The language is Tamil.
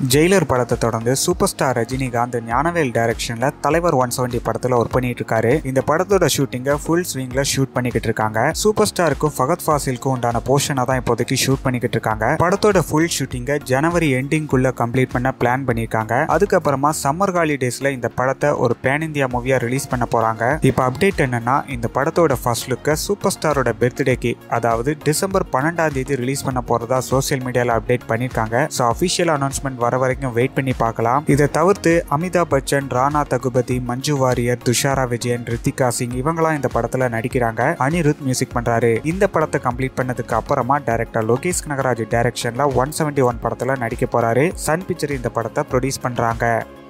ஜெயிலர் படத்தை தொடர்ந்து சூப்பர் ஸ்டார் ரஜினிகாந்த் ஞானவேல் டைரக்ஷன்ல தலைவர் ஒன் செவன்டி படத்துல ஒர்க் பண்ணிட்டு இருக்காரு இந்த படத்தோட ஷூட்டிங்கை ஃபுல் ஸ்விங்ல ஷூட் பண்ணிக்கிட்டு இருக்காங்க சூப்பர் ஸ்டாருக்கும் ஃபகத் ஃபாசிலுக்கும் உண்டான போர்ஷனை தான் இப்போதைக்கு ஷூட் பண்ணிக்கிட்டு இருக்காங்க படத்தோட ஃபுல் ஷூட்டிங்கை ஜனவரி எண்டிங்குள்ள கம்ப்ளீட் பண்ண பிளான் பண்ணியிருக்காங்க அதுக்கப்புறமா சம்மர் ஹாலிடேஸ்ல இந்த படத்தை ஒரு பேன் இந்தியா மூவியா ரிலீஸ் பண்ண போறாங்க இப்போ அப்டேட் என்னன்னா இந்த படத்தோட ஃபர்ஸ்ட் லுக்கை சூப்பர் ஸ்டாரோட பர்த்டேக்கு அதாவது டிசம்பர் பன்னெண்டாம் தேதி ரிலீஸ் பண்ண போறதா சோசியல் மீடியால அப்டேட் பண்ணிருக்காங்க ஸோ அஃபிஷியல் அனௌன்ஸ்மெண்ட் வர வரைக்கும் வெயிட் பண்ணி பார்க்கலாம் இதை தவிர்த்து அமிதாப் பச்சன் ராணா தகுபதி மஞ்சு வாரியர் துஷாரா விஜயன் ரித்திகா சிங் இவங்களாம் இந்த படத்துல நடிக்கிறாங்க அனிருத் மியூசிக் பண்றாரு இந்த படத்தை கம்ப்ளீட் பண்ணதுக்கு அப்புறமா டைரக்டர் லோகேஷ் கனகராஜ் டைரக்ஷன்ல ஒன் செவன்டி ஒன் படத்துல நடிக்க போறாரு சன் பிக்சர் இந்த படத்தை ப்ரொடியூஸ் பண்றாங்க